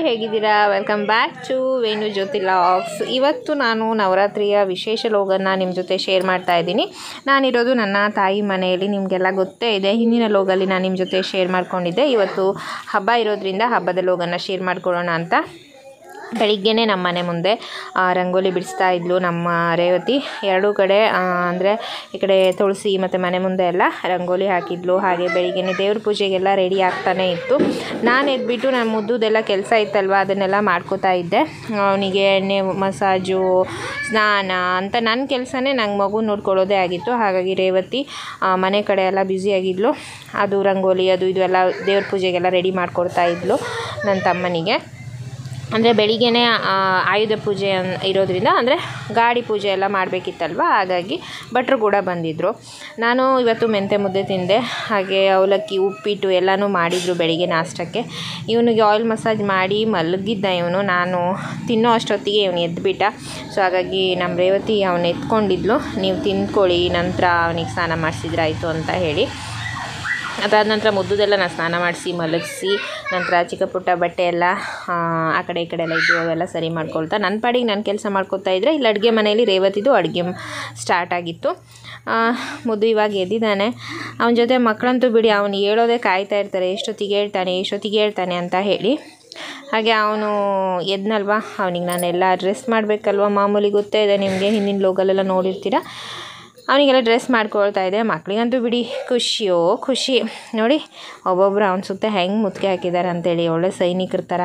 ಹೇಗಿದ್ದೀರಾ welcome back to Venu Jyothi logs ಇವತ್ತು ನಾನು ನವರಾತ್ರಿಯ ವಿಶೇಷ ಲೋಗನ್ನ ನಿಮ್ಮ ಜೊತೆ ಶೇರ್ ಮಾಡ್ತಾ ಇದ್ದೀನಿ ನಾನಿರೋದು ನನ್ನ ತಾಯಿ ಮನೆಯಲ್ಲಿ ನಿಮಗೆಲ್ಲ ಗೊತ್ತೇ ಇದೆ ಹಿಂದಿನ ಲೋಗಲ್ಲಿ ನಾನು ನಿಮ್ಮ ಜೊತೆ ಶೇರ್ ಮಾಡ್ಕೊಂಡಿದ್ದೆ ಇವತ್ತು ಹಬ್ಬ ಇರೋದ್ರಿಂದ ಹಬ್ಬದ ಲೋಗನ್ನ ಶೇರ್ ಮಾಡ್ಕೊಳ್ಳೋಣ ಅಂತ ಬೆಳಿಗ್ಗೆನೇ ನಮ್ಮ ಮನೆ ಮುಂದೆ ಆ, ರಂಗೋಲಿ ಬಿಡಿಸ್ತಾ ಇದ್ಲು ನಮ್ಮ ರೇವತಿ ಎರಡೂ ಕಡೆ ಅಂದರೆ ಈ ಕಡೆ ತುಳಸಿ ಮತ್ತು ಮನೆ ಮುಂದೆ ಎಲ್ಲ ರಂಗೋಲಿ ಹಾಕಿದ್ಲು ಹಾಗೆ ಬೆಳಿಗ್ಗೆನೇ ದೇವ್ರ ಪೂಜೆಗೆಲ್ಲ ರೆಡಿ ಆಗ್ತಾನೆ ಇತ್ತು ನಾನು ಎದ್ಬಿಟ್ಟು ನನ್ನ ಮುದ್ದುದೆಲ್ಲ ಕೆಲಸ ಇತ್ತಲ್ವ ಅದನ್ನೆಲ್ಲ ಮಾಡ್ಕೋತಾ ಇದ್ದೆ ಅವನಿಗೆ ಎಣ್ಣೆ ಮಸಾಜು ಸ್ನಾನ ಅಂತ ನನ್ನ ಕೆಲಸನೇ ನಂಗೆ ಮಗು ನೋಡ್ಕೊಳ್ಳೋದೇ ಆಗಿತ್ತು ಹಾಗಾಗಿ ರೇವತಿ ಆ, ಮನೆ ಕಡೆ ಎಲ್ಲ ಬ್ಯುಸಿಯಾಗಿದ್ಲು ಅದು ರಂಗೋಲಿ ಅದು ಇದು ಎಲ್ಲ ದೇವ್ರ ಪೂಜೆಗೆಲ್ಲ ರೆಡಿ ಮಾಡಿಕೊಡ್ತಾ ಇದ್ಲು ನನ್ನ ತಮ್ಮನಿಗೆ ಅಂದರೆ ಬೆಳಿಗ್ಗೆನೇ ಆ, ಆಯುಧ ಪೂಜೆ ಅನ್- ಇರೋದ್ರಿಂದ ಅಂದರೆ ಗಾಡಿ ಪೂಜೆ ಎಲ್ಲ ಮಾಡಬೇಕಿತ್ತಲ್ವ ಹಾಗಾಗಿ ಭಟ್ರು ಕೂಡ ಬಂದಿದ್ದರು ನಾನು ಇವತ್ತು ಮೆಂತೆ ಮುದ್ದೆ ತಿಂದೆ ಹಾಗೆ ಅವಲಕ್ಕಿ ಉಪ್ಪಿಟ್ಟು ಎಲ್ಲನೂ ಮಾಡಿದರು ಬೆಳಿಗ್ಗೆ ನಾಷ್ಟಕ್ಕೆ ಇವನಿಗೆ ಆಯಿಲ್ ಮಸಾಜ್ ಮಾಡಿ ಮಲಗಿದ್ದ ಇವನು ನಾನು ತಿನ್ನೋ ಅಷ್ಟೊತ್ತಿಗೆ ಇವನು ಎದ್ಬಿಟ್ಟ ಸೊ ಹಾಗಾಗಿ ನಮ್ಮ ರೇವತಿ ಅವನು ಎತ್ಕೊಂಡಿದ್ಲು ನೀವು ತಿಂದ್ಕೊಳ್ಳಿ ನಂತರ ಅವನಿಗೆ ಸ್ನಾನ ಮಾಡಿಸಿದ್ರಾಯ್ತು ಅಂತ ಹೇಳಿ ಅದಾದ ನಂತರ ಮುದ್ದುದೆಲ್ಲ ನಾನು ಸ್ನಾನ ಮಾಡಿಸಿ ಮಲಗಿಸಿ ನಂತರ ಚಿಕ್ಕ ಪುಟ್ಟ ಬಟ್ಟೆ ಎಲ್ಲ ಆ, ಆ ಕಡೆ ಈ ಕಡೆ ಎಲ್ಲ ಇದ್ದು ಅವೆಲ್ಲ ಸರಿ ಮಾಡ್ಕೊಳ್ತಾ ನನ್ನ ಪಾಡಿಗೆ ನಾನು ಕೆಲಸ ಮಾಡ್ಕೊತಾ ಇದ್ದರೆ ಇಲ್ಲಿ ಅಡುಗೆ ಮನೆಯಲ್ಲಿ ರೇವತಿದು ಅಡುಗೆ ಸ್ಟಾರ್ಟ್ ಆಗಿತ್ತು ಆ, ಮುದ್ದು ಇವಾಗ ಎದ್ದಿದ್ದಾನೆ ಅವನ ಜೊತೆ ಮಕ್ಕಳಂತೂ ಬಿಡಿ ಅವನು ಹೇಳೋದೇ ಕಾಯ್ತಾ ಇರ್ತಾರೆ ಎಷ್ಟೊತ್ತಿಗೆ ಹೇಳ್ತಾನೆ ಎಷ್ಟೊತ್ತಿಗೆ ಹೇಳ್ತಾನೆ ಅಂತ ಹೇಳಿ ಹಾಗೆ ಅವನು ಎದ್ನಲ್ವಾ ಅವನಿಗೆ ನಾನೆಲ್ಲ ಡ್ರೆಸ್ ಮಾಡಬೇಕಲ್ವ ಮಾಮೂಲಿ ಗೊತ್ತೇ ಇದೆ ನಿಮಗೆ ಹಿಂದಿನ ಲೋಗಲೆಲ್ಲ ನೋಡಿರ್ತೀರ ಅವನಿಗೆಲ್ಲ ಡ್ರೆಸ್ ಮಾಡ್ಕೊಳ್ತಾ ಇದೆ ಮಕ್ಳಿಗಂತೂ ಬಿಡಿ ಖುಷಿಯೋ ಖುಷಿ ನೋಡಿ ಒಬ್ಬೊಬ್ರು ಅವನ ಸುತ್ತ ಹೆಂಗೆ ಮುತ್ತಿಗೆ ಹಾಕಿದ್ದಾರೆ ಅಂತೇಳಿ ಒಳ್ಳೆ ಸೈನಿಕರ ಥರ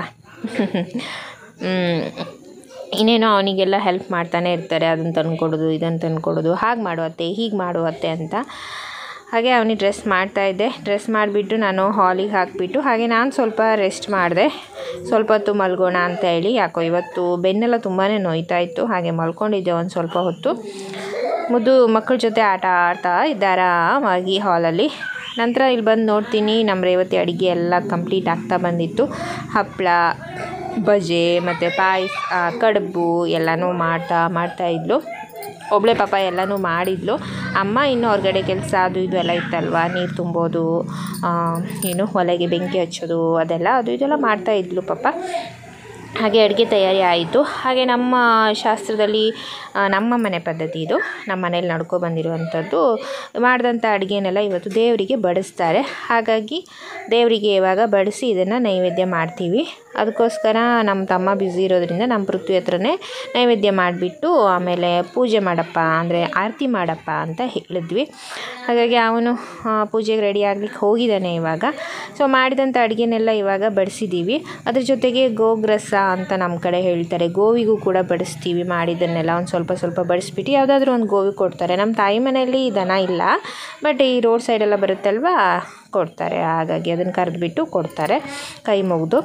ಹ್ಮ್. ಇನ್ನೇನೋ ಅವನಿಗೆಲ್ಲ ಹೆಲ್ಪ್ ಮಾಡ್ತಾನೆ ಇರ್ತಾರೆ ಅದನ್ನು ತಂದ್ಕೊಡೋದು ಇದನ್ನು ತಂದ್ಕೊಡೋದು ಹಾಗೆ ಮಾಡುವತ್ತೆ ಹೀಗೆ ಮಾಡುವತ್ತೆ ಅಂತ ಹಾಗೆ ಅವನಿಗೆ ಡ್ರೆಸ್ ಮಾಡ್ತಾ ಇದ್ದೆ ಡ್ರೆಸ್ ಮಾಡಿಬಿಟ್ಟು ನಾನು ಹಾಲಿಗೆ ಹಾಕಿಬಿಟ್ಟು ಹಾಗೆ ನಾನು ಸ್ವಲ್ಪ ರೆಸ್ಟ್ ಮಾಡಿದೆ ಸ್ವಲ್ಪ ಹೊತ್ತು ಮಲ್ಗೋಣ ಅಂತ ಹೇಳಿ ಯಾಕೋ ಇವತ್ತು ಬೆನ್ನೆಲ್ಲ ತುಂಬಾ ನೋಯ್ತಾ ಇತ್ತು ಹಾಗೆ ಮಲ್ಕೊಂಡಿದ್ದೆ ಒಂದು ಸ್ವಲ್ಪ ಹೊತ್ತು ಮುದ್ದು ಮಕ್ಕಳ ಜೊತೆ ಆಟ ಆಡ್ತಾ ಇದ್ದಾರಾಮಾಗಿ ಹಾಲಲ್ಲಿ ನಂತರ ಇಲ್ಲಿ ಬಂದು ನೋಡ್ತೀನಿ ನಮ್ಮ ರೇವತಿ ಅಡುಗೆ ಎಲ್ಲ ಕಂಪ್ಲೀಟ್ ಆಗ್ತಾ ಬಂದಿತ್ತು ಹಪ್ಪಳ ಬಜೆ ಮತ್ತು ಪಾಯಸ ಕಡುಬು ಎಲ್ಲನೂ ಮಾಡ್ತಾ ಮಾಡ್ತಾ ಇದ್ಲು ಒಬ್ಬಳೆ ಪಾಪ ಎಲ್ಲನೂ ಮಾಡಿದ್ಲು ಅಮ್ಮ ಇನ್ನೂ ಹೊರಗಡೆ ಕೆಲಸ ಅದು ಇದು ಎಲ್ಲ ಇತ್ತಲ್ವ ನೀರು ತುಂಬೋದು ಆ, ಏನು ಒಲೆಗೆ ಬೆಂಕಿ ಹಚ್ಚೋದು ಅದೆಲ್ಲ ಅದು ಇದೆಲ್ಲ ಮಾಡ್ತಾ ಇದ್ಲು ಪಾಪ ಹಾಗೆ ಅಡುಗೆ ತಯಾರಿ ಆಯಿತು ಹಾಗೆ ನಮ್ಮ ಶಾಸ್ತ್ರದಲ್ಲಿ ಆ, ನಮ್ಮ ಮನೆ ಪದ್ಧತಿ ಇದು ನಮ್ಮ ಮನೇಲಿ ನಡ್ಕೊ ಬಂದಿರುವಂಥದ್ದು ಮಾಡಿದಂಥ ಅಡುಗೆನೆಲ್ಲ ಇವತ್ತು ದೇವರಿಗೆ ಬಡಿಸ್ತಾರೆ ಹಾಗಾಗಿ ದೇವರಿಗೆ ಇವಾಗ ಬಡಿಸಿ ಇದನ್ನು ನೈವೇದ್ಯ ಮಾಡ್ತೀವಿ ಅದಕ್ಕೋಸ್ಕರ ನಮ್ಮ ತಮ್ಮ ಬ್ಯುಸಿ ಇರೋದ್ರಿಂದ ನಮ್ಮ ಪೃಥ್ವಿ ಹತ್ರನೇ ನೈವೇದ್ಯ ಮಾಡಿಬಿಟ್ಟು ಆಮೇಲೆ ಪೂಜೆ ಮಾಡಪ್ಪ ಅಂದರೆ ಆರತಿ ಮಾಡಪ್ಪ ಅಂತ ಹೇಳಿದ್ವಿ ಹಾಗಾಗಿ ಅವನು ಆ, ಪೂಜೆಗೆ ರೆಡಿ ಆಗ್ಲಿಕ್ಕೆ ಹೋಗಿದ್ದಾನೆ ಇವಾಗ ಸೊ ಮಾಡಿದಂಥ ಅಡುಗೆನೆಲ್ಲ ಇವಾಗ ಬಡಿಸಿದ್ದೀವಿ ಅದ್ರ ಜೊತೆಗೆ ಗೋಗ್ರಸ ಅಂತ ನಮ್ಮ ಕಡೆ ಹೇಳ್ತಾರೆ ಗೋವಿಗೂ ಕೂಡ ಬಡಿಸ್ತೀವಿ ಮಾಡಿದ್ದನ್ನೆಲ್ಲ ಒಂದು ಸ್ವಲ್ಪ ಸ್ವಲ್ಪ ಬಡಿಸ್ಬಿಟ್ಟು ಯಾವುದಾದ್ರೂ ಒಂದು ಗೋವಿ ಕೊಡ್ತಾರೆ ನಮ್ಮ ತಾಯಿ ಮನೆಯಲ್ಲಿ ದನ ಇಲ್ಲ ಬಟ್ ಈ ರೋಡ್ ಸೈಡೆಲ್ಲ ಬರುತ್ತಲ್ವ ಕೊಡ್ತಾರೆ ಹಾಗಾಗಿ ಅದನ್ನು ಕರೆದ್ಬಿಟ್ಟು ಕೊಡ್ತಾರೆ ಕೈ ಮುಗಿದು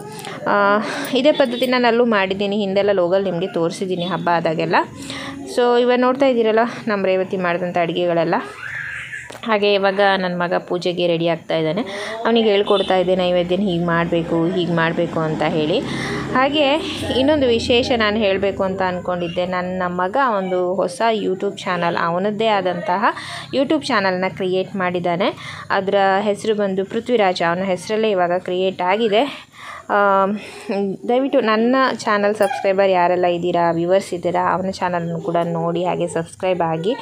ಇದೇ ಪದ್ಧತಿ ನಾನು ಅಲ್ಲೂ ಮಾಡಿದ್ದೀನಿ ಹಿಂದೆಲ್ಲ ಲೋಗಲ್ ನಿಮಗೆ ತೋರಿಸಿದ್ದೀನಿ ಹಬ್ಬ ಆದಾಗೆಲ್ಲ ಸೊ ಇವಾಗ ನೋಡ್ತಾ ಇದ್ದೀರಲ್ಲ ನಮ್ಮ ರೇವತಿ ಮಾಡಿದಂಥ ಅಡುಗೆಗಳೆಲ್ಲ ಹಾಗೆ ಇವಾಗ ನನ್ನ ಮಗ ಪೂಜೆಗೆ ರೆಡಿ ಆಗ್ತಾ ಇದ್ದಾನೆ ಅವನಿಗೆ ಹೇಳ್ಕೊಡ್ತಾ ಇದ್ದೆ ನೈವೇದ್ಯನ ಹೀಗೆ ಮಾಡಬೇಕು ಹೀಗೆ ಮಾಡಬೇಕು ಅಂತ ಹೇಳಿ ಹಾಗೆ ಇನ್ನೊಂದು ವಿಶೇಷ ನಾನು ಹೇಳಬೇಕು ಅಂತ ಅಂದ್ಕೊಂಡಿದ್ದೆ ನನ್ನ ಮಗ ಒಂದು ಹೊಸ ಯೂಟ್ಯೂಬ್ ಚಾನಲ್ ಅವನದ್ದೇ ಆದಂತಹ ಯೂಟ್ಯೂಬ್ ಚಾನಲ್ನ ಕ್ರಿಯೇಟ್ ಮಾಡಿದ್ದಾನೆ ಅದರ ಹೆಸರು ಬಂದು ಪೃಥ್ವಿರಾಜ ಅವನ ಹೆಸರಲ್ಲೇ ಇವಾಗ ಕ್ರಿಯೇಟ್ ಆಗಿದೆ ಆಮ್, ದಯವಿಟ್ಟು ನನ್ನ ಚಾನಲ್ ಸಬ್ಸ್ಕ್ರೈಬರ್ ಯಾರೆಲ್ಲ ಇದ್ದೀರಾ ವ್ಯೂವರ್ಸ್ ಇದ್ದೀರಾ ಅವನ ಚಾನಲನ್ನು ಕೂಡ ನೋಡಿ ಹಾಗೆ ಸಬ್ಸ್ಕ್ರೈಬ್ ಆಗಿ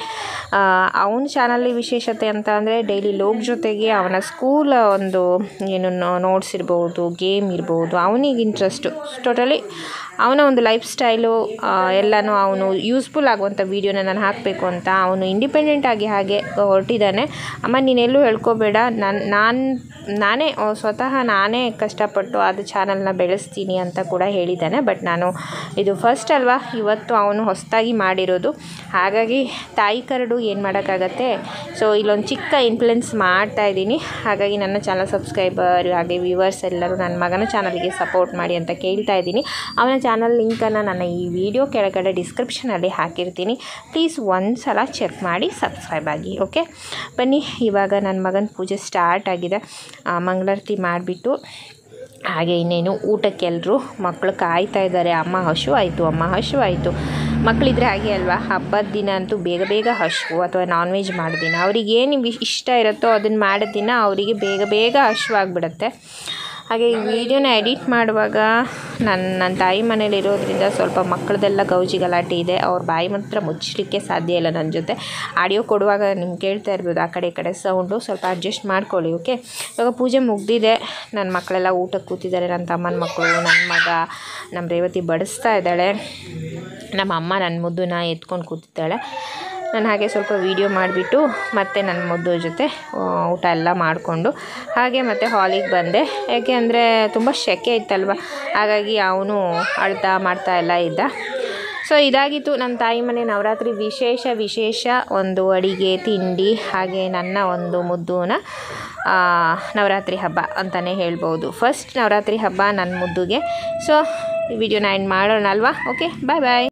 ಅವನ ಚಾನಲ್ಲಿ ವಿಶೇಷತೆ ಅಂತ ಅಂದರೆ ಡೈಲಿ ಲೋಕ್ ಜೊತೆಗೆ ಅವನ ಸ್ಕೂಲ್ ಒಂದು ಏನು ನೋಟ್ಸ್ ಇರ್ಬೋದು ಗೇಮ್ ಇರ್ಬೋದು ಅವನಿಗೆ ಇಂಟ್ರೆಸ್ಟು ಟೋಟಲಿ ಅವನ ಒಂದು ಲೈಫ್ ಸ್ಟೈಲು ಎಲ್ಲನೂ ಅವನು ಯೂಸ್ಫುಲ್ ಆಗುವಂಥ ವೀಡಿಯೋನ ನಾನು ಹಾಕಬೇಕು ಅಂತ ಅವನು ಇಂಡಿಪೆಂಡೆಂಟ್ ಆಗಿ ಹಾಗೆ ಹೊರಟಿದ್ದಾನೆ ಅಮ್ಮ ನೀನೆಲ್ಲೂ ಹೇಳ್ಕೊಬೇಡ ನಾನು ನಾನು ನಾನೇ ಆ, ಸ್ವತಃ ನಾನೇ ಕಷ್ಟಪಟ್ಟು ಅದು ಚಾನಲ್ನ ಬೆಳೆಸ್ತೀನಿ ಅಂತ ಕೂಡ ಹೇಳಿದ್ದಾನೆ ಬಟ್ ನಾನು ಇದು ಫಸ್ಟ್ ಅಲ್ವಾ ಇವತ್ತು ಅವನು ಹೊಸದಾಗಿ ಮಾಡಿರೋದು ಹಾಗಾಗಿ ತಾಯಿ ಕರಡು ಏನು ಮಾಡೋಕ್ಕಾಗತ್ತೆ ಸೊ ಇಲ್ಲೊಂದು ಚಿಕ್ಕ ಇನ್ಫ್ಲುಯೆನ್ಸ್ ಮಾಡ್ತಾ ಇದ್ದೀನಿ ಹಾಗಾಗಿ ನನ್ನ ಚಾನಲ್ ಸಬ್ಸ್ಕ್ರೈಬರ್ ಹಾಗೆ ವ್ಯೂವರ್ಸ್ ಎಲ್ಲರೂ ನನ್ನ ಮಗನ ಚಾನಲ್ಗೆ ಸಪೋರ್ಟ್ ಮಾಡಿ ಅಂತ ಕೇಳ್ತಾ ಇದ್ದೀನಿ ಅವನ ಚಾನಲ್ ಲಿಂಕನ್ನು ನನ್ನ ಈ ವಿಡಿಯೋ ಕೆಳಗಡೆ ಡಿಸ್ಕ್ರಿಪ್ಷನಲ್ಲಿ ಹಾಕಿರ್ತೀನಿ ಪ್ಲೀಸ್ ಒಂದು ಸಲ ಚೆಕ್ ಮಾಡಿ ಸಬ್ಸ್ಕ್ರೈಬ್ ಆಗಿ ಓಕೆ ಬನ್ನಿ ಇವಾಗ ನನ್ನ ಮಗನ ಪೂಜೆ ಸ್ಟಾರ್ಟ್ ಆಗಿದೆ ಆ, ಮಂಗಳಾರತಿ ಮಾಡಿಬಿಟ್ಟು ಹಾಗೆ ಇನ್ನೇನು ಊಟಕ್ಕೆ ಎಲ್ಲರೂ ಮಕ್ಕಳು ಕಾಯ್ತಾ ಇದ್ದಾರೆ ಅಮ್ಮ ಹಶು ಆಯಿತು ಅಮ್ಮ ಹಶು ಆಯಿತು ಮಕ್ಕಳಿದ್ರೆ ಹಾಗೆ ಅಲ್ವಾ ಹಬ್ಬದ ದಿನ ಅಂತೂ ಬೇಗ ಬೇಗ ಹಶು ಅಥವಾ ನಾನ್ ವೆಜ್ ಮಾಡೋ ದಿನ ಅವ್ರಿಗೆ ಏನು ಇಷ್ಟ ಇರುತ್ತೋ ಅದನ್ನು ಮಾಡೋ ದಿನ ಅವರಿಗೆ ಬೇಗ ಬೇಗ ಹಶು ಆಗಿಬಿಡುತ್ತೆ ಹಾಗೆ ಈ ವಿಡಿಯೋನ ಎಡಿಟ್ ಮಾಡುವಾಗ ನನ್ನ ನನ್ನ ತಾಯಿ ಮನೇಲಿ ಇರೋದ್ರಿಂದ ಸ್ವಲ್ಪ ಮಕ್ಕಳದೆಲ್ಲ ಗೌಜಿ ಗಲಾಟೆ ಇದೆ ಅವ್ರ ಬಾಯಿ ಮಾತ್ರ ಮುಚ್ಚಲಿಕ್ಕೆ ಸಾಧ್ಯ ಇಲ್ಲ ನನ್ನ ಜೊತೆ ಆಡಿಯೋ ಕೊಡುವಾಗ ನಿಮ್ಗೆ ಕೇಳ್ತಾ ಇರ್ಬೋದು ಆ ಕಡೆ ಈ ಕಡೆ ಸೌಂಡು ಸ್ವಲ್ಪ ಅಡ್ಜಸ್ಟ್ ಮಾಡ್ಕೊಳ್ಳಿ ಓಕೆ ಇವಾಗ ಪೂಜೆ ಮುಗ್ದಿದೆ ನನ್ನ ಮಕ್ಕಳೆಲ್ಲ ಊಟಕ್ಕೆ ಕೂತಿದ್ದಾರೆ ನನ್ನ ತಮ್ಮನ ಮಕ್ಕಳು ನನ್ನ ಮಗ ನಮ್ಮ ರೇವತಿ ಬಡಿಸ್ತಾ ಇದ್ದಾಳೆ ನಮ್ಮ ಅಮ್ಮ ನನ್ನ ಮುದ್ದನ್ನ ಎತ್ಕೊಂಡು ಕೂತಿದ್ದಾಳೆ ನಾನು ಹಾಗೆ ಸ್ವಲ್ಪ ವೀಡಿಯೋ ಮಾಡಿಬಿಟ್ಟು ಮತ್ತೆ ನನ್ನ ಮುದ್ದು ಜೊತೆ ಆ, ಊಟ ಎಲ್ಲ ಮಾಡಿಕೊಂಡು ಹಾಗೆ ಮತ್ತೆ ಹಾಲಿಗೆ ಬಂದೆ ಯಾಕೆ ಅಂದರೆ ತುಂಬ ಸೆಕೆ ಇತ್ತಲ್ವ ಹಾಗಾಗಿ ಅವನು ಅಳ್ತಾ ಮಾಡ್ತಾ ಎಲ್ಲ ಇದ್ದ ಸೊ ಇದಾಗಿತ್ತು ನಮ್ಮ ತಾಯಿ ಮನೆ ನವರಾತ್ರಿ ವಿಶೇಷ ವಿಶೇಷ ಒಂದು ಅಡಿಗೆ ತಿಂಡಿ ಹಾಗೆ ನನ್ನ ಒಂದು ಮುದ್ದುನ ಆ, ನವರಾತ್ರಿ ಹಬ್ಬ ಅಂತಲೇ ಹೇಳ್ಬೋದು ಫಸ್ಟ್ ನವರಾತ್ರಿ ಹಬ್ಬ ನನ್ನ ಮುದ್ದುಗೆ ಸೊ ಈ ವಿಡಿಯೋನ ಎಂಡ್ ಮಾಡೋಣ ಅಲ್ವಾ ಓಕೆ ಬಾಯ್ ಬಾಯ್